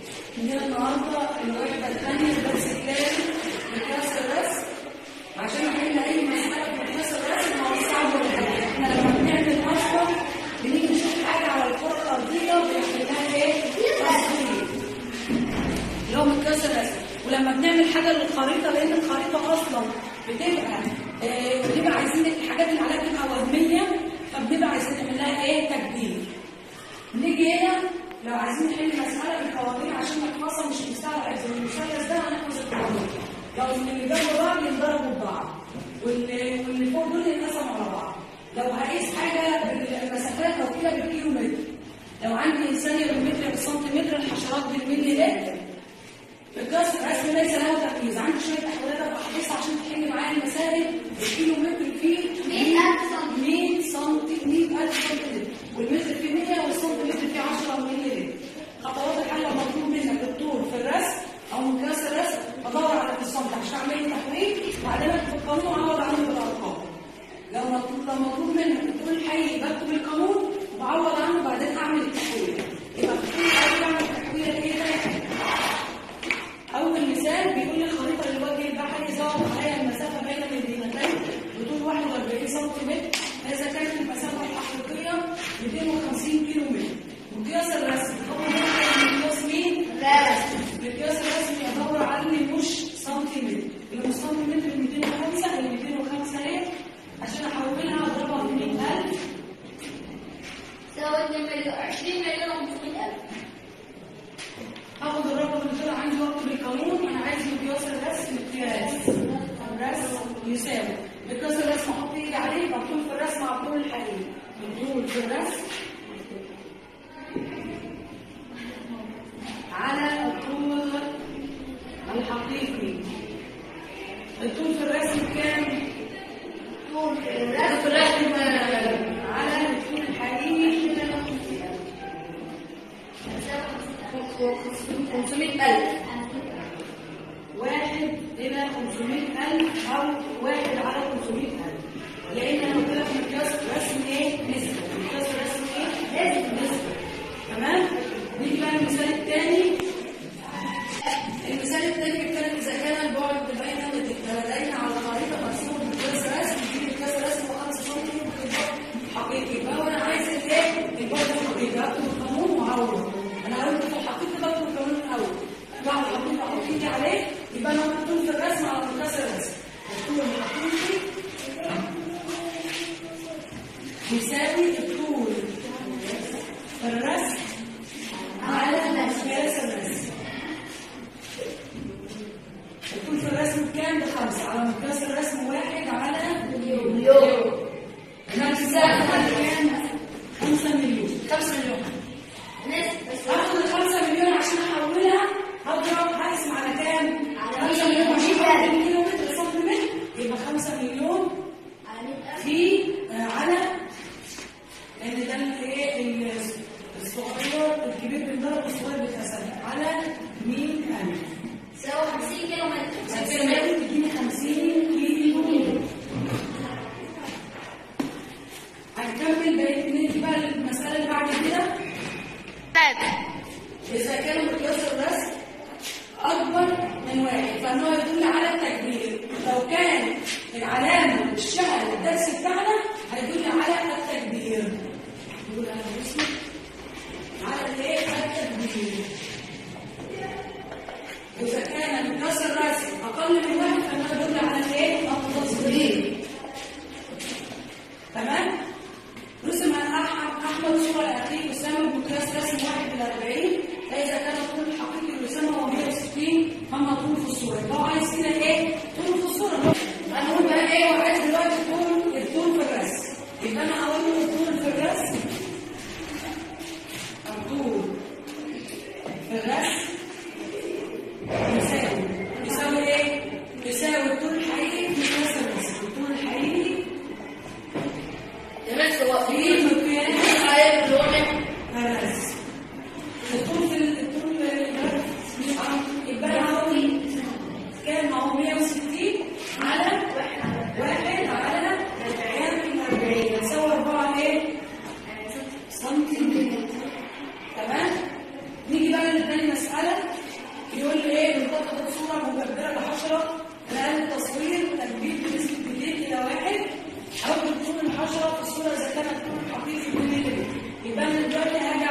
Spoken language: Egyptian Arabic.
عندنا النهارده الوحده الثانيه الدرس الثاني من كلاس الرسم عشان نحل اي مساله في كلاس الرسم ما هو صعب ولا حاجه احنا لما بنعمل اصلا بنيجي نشوف حاجه على الكره الارضيه وبنعملها ايه؟ تصوير اللي هو من كلاس الرسم ولما بنعمل حاجه للخريطه لان الخريطه اصلا بتبقى آه، بنبقى عايزين الحاجات اللي عليها بتبقى وهميه فبنبقى عايزين نعمل لها ايه؟ تكبير نيجي هنا لو عايزين نحل مسألة بالقوانين عشان نحفظها مش مستوعب زي المثلث ده هنحفظ القوانين لو من اللي جنب بعض ينضربوا ببعض واللي واللي فوق دول ينقسموا على بعض لو هقيس حاجة بالمسافات لو كده بالكيلو متر لو عندي ثانية بالمتر بالسنتيمتر الحشرات بالملي لتر الجسر رسم ليس له تركيز عندي شوية أحوالات أبقى أحفظها عشان تحل معايا المسائل الكيلو متر فيه 100,000 سم. 100 سم 100000 سم والمتر فيه 100 والسنتيمتر فيه 10 مللي لتر خطوات الحل لو مطلوب منك الطول في الرسم او مقياس الرسم ادور على السنتي عشان اعمل لي تحويل وبعدين اكتب القانون واعوض عنه بالارقام لو مطلوب لو مطلوب منك الطول الحقيقي بكتب القانون وبعوض عنه وبعدين اعمل التحويل يبقى في الطول الحقيقي بعمل تحويله ايه ده أول مثال بيقول لي خريطة للوجه البحري زود عليها المسافة بين مدينتين بطول 41 سم إذا كانت المسافة الحقيقية 250 كيلو متر. مقياس الرسم هو مقياس مين؟ رسم. مقياس الرسم يدور عني مش سنتيمتر. اللي مش سنتيمتر 205 اللي 205 ايه؟ عشان أحولها أضربها في 100000 سوى 2 مليون 20 مليون و500000 هاخد الرقم اللي طلع عندي واكتب القانون انا عايز مقياس الرسم مقياس الرسم يساوي مقياس الرسم احط ايدي عليه مكتوب في الرسم على الطول الحقيقي مكتوب في الرسم على الطول الحقيقي الطول في الرسم كام؟ طول في الرسم الرسم على الطول الحقيقي 500000 واحد إلى 500000 أو واحد على 500000 لأن أنا قلت لك مقياس رسم إيه؟ نسبة مقياس رسم إيه؟ نسبة نسبة تمام؟ نيجي بقى المثال الثاني المثال الثاني بيتكلم إذا كان البعد بين البلدين على خريطة مرسومة بمقياس رسم دي مقياس رسم 5 سم حقيقي بقى وأنا عايز الإيه؟ البعد الحقيقي أكتب القانون وأعوض أنا قلت في الحقيقي بكتب القانون الأول بعد الحقيقي أحط إيدي عليه يبقى أنا مكتوب في الرسم على مقياس الرسم الطول الحقيقي يساوي الطول في الرسم على مقياس الرسم الطول في الرسم كام بخمسة على مقياس الرسم واحد على مليون نفس كام؟ خمسة مليون خمسة مليون نسبة هاخد الخمسة مليون عشان احولها هضرب هقسم على كام؟ على 5 مليون مية. عشان اعمل كيلو متر سنتيمتر يبقى 5 مليون على 100000 في آه، على لان ده الايه ال- الصغير الكبير بينضرب الصغير بيتقسم على 100000 سوى 50 كيلو متر هتساوي تديني 50 كيلو متر هنكمل بقيه نيجي بقى للمساله اللي بعد كده إذا كان مقياس الرسم أكبر من واحد فإنه يدل على التكبير لو كان العلامة الشهر الدرس بتاعنا هيدل على التكبير نقول أنا باسمي على الإيه؟ التكبير إذا كان مقياس الرسم أقل من واحد فإنه يدل على الإيه؟ التصغير تمام؟ رسم أحمد أحمد صورة أخيه أسامة بمقياس رسم واحد إلى 40 فإذا كان الطول الحقيقي لأسامة هو 160 أما طول في الصورة يبقى هو عايز كده إيه؟ طول في الصورة هنقول بقى إيه هو عايز دلوقتي طول الطول في الرسم يبقى أنا أقول له الطول في الرسم الطول في الرسم يساوي يساوي إيه؟ يساوي الطول الحقيقي في مقياس الرسم الطول الحقيقي نفس هو في مقياس على مليون الرسم الطول في الطول يبقى العربي كام هو 160 على واحد على كام 40 يساوي 4 ايه؟ سنتيمتر تمام؟ نيجي بقى اداني مساله يقول لي ايه منتقدة صوره مجبره لحشره الان التصوير تكبير بنسبه 2 الى 1 او بتكون الحشره في الصوره اذا كانت طول حقيقي بالملي يبقى انا دلوقتي هاجي